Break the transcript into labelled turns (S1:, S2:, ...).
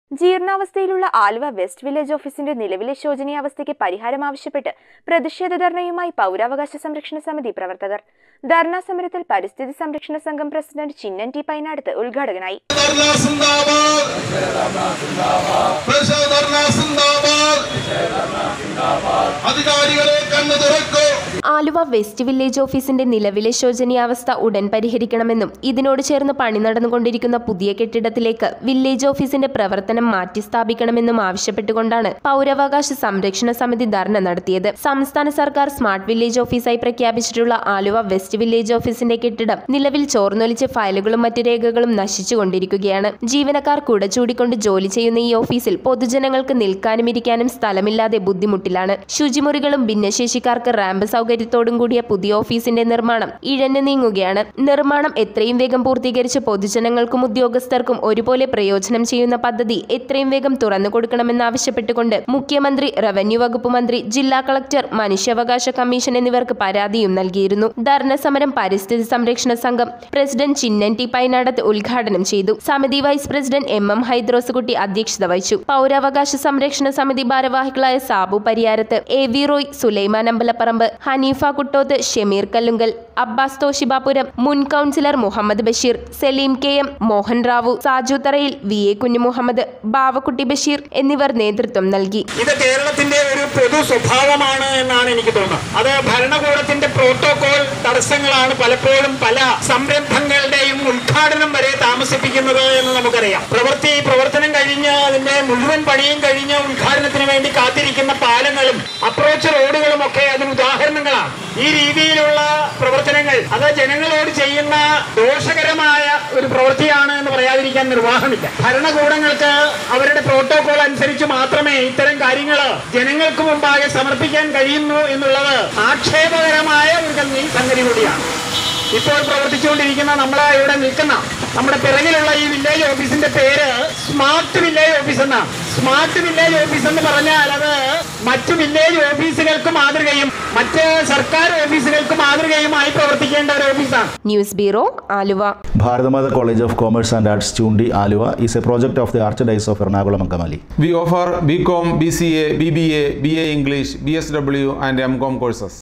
S1: ജീർണാവസ്ഥയിലുള്ള Aluva west village ഓഫീസിന്റെ നിലവിലെ ശോചനീയാവസ്ഥയ്ക്ക് പരിഹാരം ആവശ്യപ്പെട്ട് പ്രതിഷേധ ധർണയുമായി പൗരാവകാശ സംരക്ഷണ സമിതി പ്രവർത്തകർ ധർണാ സമരത്തിൽ പരിസ്ഥിതി സംരക്ഷണ സംഘം പ്രസിഡന്റ് ചിന്നൻ ടി പൈനാടത്ത് ഉദ്ഘാടകനായി
S2: ധർണ സിന്ദാബാദ് പ്രശ ധർണ സിന്ദാബാദ് അധികാരികളെ കണ്ണു തുറക്കൂ
S3: ആലുവ വെസ്റ്റ് വില്ലേജ് ഓഫീസിന്റെ നിലവിലെ ശോചനീയാവസ്ഥ ഉടൻ പരിഹരിക്കണമെന്നും ഇതിനോട് ചേർന്ന് പണി നടന്നുകൊണ്ടിരിക്കുന്ന പുതിയ കെട്ടിടത്തിലേക്ക് വില്ലേജ് ഓഫീസിന്റെ പ്രവർത്തനം മാറ്റി സ്ഥാപിക്കണമെന്നും ആവശ്യപ്പെട്ടുകൊണ്ടാണ് പൗരാവകാശ സംരക്ഷണ സമിതി ധർണ നടത്തിയത് സംസ്ഥാന സർക്കാർ സ്മാർട്ട് വില്ലേജ് ഓഫീസായി പ്രഖ്യാപിച്ചിട്ടുള്ള ആലുവ വെസ്റ്റ് വില്ലേജ് ഓഫീസിന്റെ കെട്ടിടം നിലവിൽ ചോർന്നൊലിച്ച് ഫയലുകളും മറ്റു രേഖകളും നശിച്ചുകൊണ്ടിരിക്കുകയാണ് ജീവനക്കാർ കുട ചൂടിക്കൊണ്ട് ജോലി ചെയ്യുന്ന ഈ ഓഫീസിൽ പൊതുജനങ്ങൾക്ക് നിൽക്കാനും ഇരിക്കാനും സ്ഥലമില്ലാതെ ബുദ്ധിമുട്ടിലാണ് ശുചിമുറികളും ഭിന്നശേഷിക്കാർക്ക് റാമ്പ് സൗകര്യത്തോടും കൂടിയ പുതിയ ഓഫീസിന്റെ നിർമ്മാണം ഇഴഞ്ഞു നീങ്ങുകയാണ് നിർമ്മാണം എത്രയും വേഗം പൂർത്തീകരിച്ച് പൊതുജനങ്ങൾക്കും ഉദ്യോഗസ്ഥർക്കും ഒരുപോലെ പ്രയോജനം ചെയ്യുന്ന പദ്ധതി എത്രയും വേഗം തുറന്നു കൊടുക്കണമെന്നാവശ്യപ്പെട്ടുകൊണ്ട് മുഖ്യമന്ത്രി റവന്യൂ വകുപ്പ് മന്ത്രി ജില്ലാ കളക്ടർ മനുഷ്യാവകാശ കമ്മീഷൻ എന്നിവർക്ക് പരാതിയും നൽകിയിരുന്നു ധർണ സമരം പരിസ്ഥിതി സംരക്ഷണ സംഘം പ്രസിഡന്റ് ചിന്നൻ ടി പൈനാടത്ത് ഉദ്ഘാടനം ചെയ്തു സമിതി vice president M M Hydroskutty അധ്യക്ഷത വഹിച്ചു പൗരാവകാശ സംരക്ഷണ സമിതി ഭാരവാഹികളായ സാബു പരിയാരത്ത് എ വി റോയ് സുലൈമാൻ അമ്പലപ്പറമ്പ് ഹനീഫ കുട്ടോത്ത് ഷമീർ കല്ലുങ്കൽ അബ്ബാസ് തോഷിബാപുരം മുൻ councillor Muhammad Basheer Saleem K M Mohan Rao Saju Tharayil V A കുഞ്ഞു മുഹമ്മദ് ബാവക്കുട്ടി ബഷീർ എന്നിവർ നേതൃത്വം നൽകി
S4: ഇത് കേരളത്തിന്റെ ഒരു പൊതു സ്വഭാവമാണ് എന്നാണ് എനിക്ക് തോന്നുന്നത് അത് ഭരണകൂടത്തിന്റെ പ്രോട്ടോകോൾ തടസ്സങ്ങളാണ് പലപ്പോഴും പല സംരംഭങ്ങളുടെയും ഉദ്ഘാടനം വരെ താമസിപ്പിക്കുന്നത് എന്ന് നമുക്കറിയാം പ്രവൃത്തി പ്രവർത്തനം കഴിഞ്ഞ് അതിന്റെ മുഴുവൻ പണിയും കഴിഞ്ഞ് ഉദ്ഘാടനത്തിന് വേണ്ടി കാത്തിരിക്കുന്ന പാലങ്ങളും അപ്രോച്ച് റോഡുകളും ഒക്കെ അതിന് ഉദാഹരണങ്ങളാണ് ഈ രീതിയിലുള്ള പ്രവർത്തനങ്ങൾ അത് ജനങ്ങളോട് ചെയ്യുന്ന ദോഷകരമായ ഒരു പ്രവൃത്തിയാണ് എന്ന് പറയാതിരിക്കാൻ നിർവാഹമില്ല ഭരണകൂടങ്ങൾക്ക് അവരുടെ പ്രോട്ടോകോൾ അനുസരിച്ച് മാത്രമേ ഇത്തരം കാര്യങ്ങൾ ജനങ്ങൾക്ക് മുമ്പാകെ സമർപ്പിക്കാൻ കഴിയുന്നു എന്നുള്ളത് ആക്ഷേപകരമായ ഒരു സംഗതി- സംഗതി കൂടിയാണ് ഇപ്പോൾ പ്രവർത്തിച്ചുകൊണ്ടിരിക്കുന്ന നമ്മൾ ഇവിടെ നിൽക്കുന്ന നമ്മുടെ പിറകിലുള്ള ഈ വില്ലേജ് ഓഫീസിന്റെ പേര് സ്മാർട്ട് വില്ലേജ് ഓഫീസ് എന്നാണ് സ്മാർട്ട് വില്ലേജ് ഓഫീസ് എന്ന് പറഞ്ഞാൽ അത് മറ്റു വില്ലേജ് ഓഫീസുകൾക്ക് മാതൃകയും മറ്റ് സർക്കാർ ഓഫീസുകൾക്ക് മാതൃകയുമായി പ്രവർത്തിക്കേണ്ട ഒരു ഓഫീസാണ്
S3: news bureau Aluva
S5: Bharadamada College of Commerce and Arts, Chundi, Aluva is a project of the Archdiocese of Ernakulam Angamali.
S6: We offer BCom, BCA, BBA, BA English, BSW, and MCom courses.